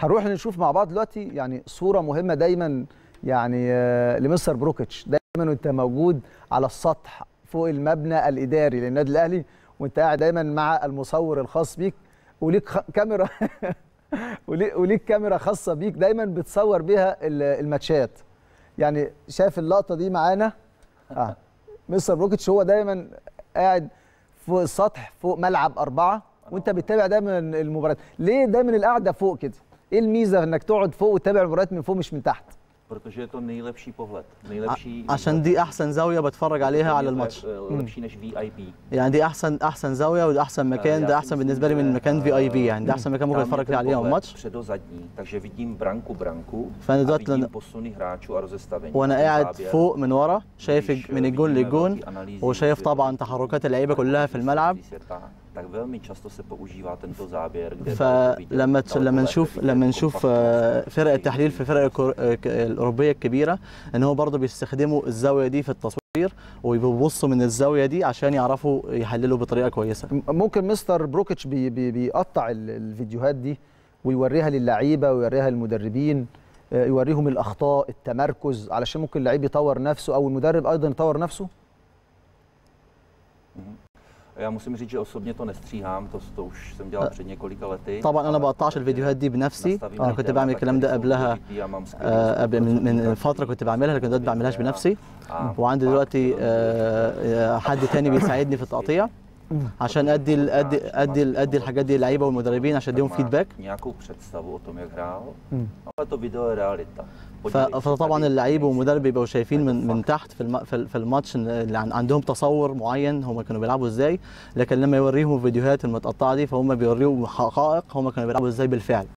هنروح نشوف مع بعض دلوقتي يعني صوره مهمه دايما يعني آه، لمستر بروكيتش دايما وانت موجود على السطح فوق المبنى الاداري للنادي الاهلي وانت قاعد دايما مع المصور الخاص بيك وليك خ... كاميرا وليك وليك كاميرا خاصه بيك دايما بتصور بيها ال- الماتشات يعني شايف اللقطه دي معانا اه مستر بروكيتش هو دايما قاعد فوق السطح فوق ملعب أربعة وأنت بتتابع دايما المباريات ليه دايما القعدة فوق كده؟ إيه الميزة إنك تقعد فوق وتتابع المباريات من فوق مش من تحت؟ Protože je to nejlepší pohled. Nejlepší عشان دي احسن زاويه بتفرج عليها على الماتش Lepší než VIP. يعني دي احسن احسن زاويه وده احسن مكان ده احسن بالنسبه لي من مكان في اي بي يعني ده احسن مكان ممكن Tam je اتفرج ten فيه عليه على pohled الماتش Předozadní, takže vidím branku branku فأنا a دلوقتي vidím لأن- posuny hráčů a rozestavení. وانا A ten قاعد záběr, فوق من ورا شايف když من الجون vidíme للجون velký analýzy وشايف světových طبعا تحركات اللعيبه كلها في الملعب světa, tak velmi často se používá tento záběr, kde فلما تش- لما نشوف لما نشوف آه، فرق التحليل في فرق الكور- آه، ك- الاوروبيه الكبيره ان هو برضه بيستخدموا الزاويه دي في التصوير وبيبصوا من الزاويه دي عشان يعرفوا يحللوا بطريقه كويسه م- ممكن مستر بروكيتش بي بي بيقطع ال- الفيديوهات دي ويوريها للعيبة ويوريها للمدربين آه، يوريهم الأخطاء التمركز علشان ممكن اللعيب يطور نفسه أو المدرب أيضا يطور نفسه Já musím říct, že osobně to nestříhám, to, to už jsem dělal před několika lety. طبعا انا ale بقطعش الفيديوهات دي بنفسي nastavím انا na كنت téma, بعمل tak الكلام ده tady jsou قبلها důležitý a mám skvělý آه، قبل من من spolupracovníka, فتره كنت بعملها لكن دلوقتي بعملهاش بنفسي a وعندي pak دلوقتي to آه، آه، حد تاني بيساعدني في التقطيع عشان ادي ال- ادي ادي ال- ادي الحاجات دي للعيبه والمدربين عشان اديهم má فيدباك nějakou představu o tom, jak hrál, Mm. ale to video je realita. ف- Podívej se فطبعا tady, اللعيب nejsi والمدرب بيبقوا شايفين من هذا من fact. تحت في الم- في ال- في الماتش إن اللي عن- عندهم تصور معين هم كانوا بيلعبوا ازاي لكن لما يوريهم الفيديوهات المتقطعه دي فهم بيوريهم حقائق هم كانوا بيلعبوا ازاي بالفعل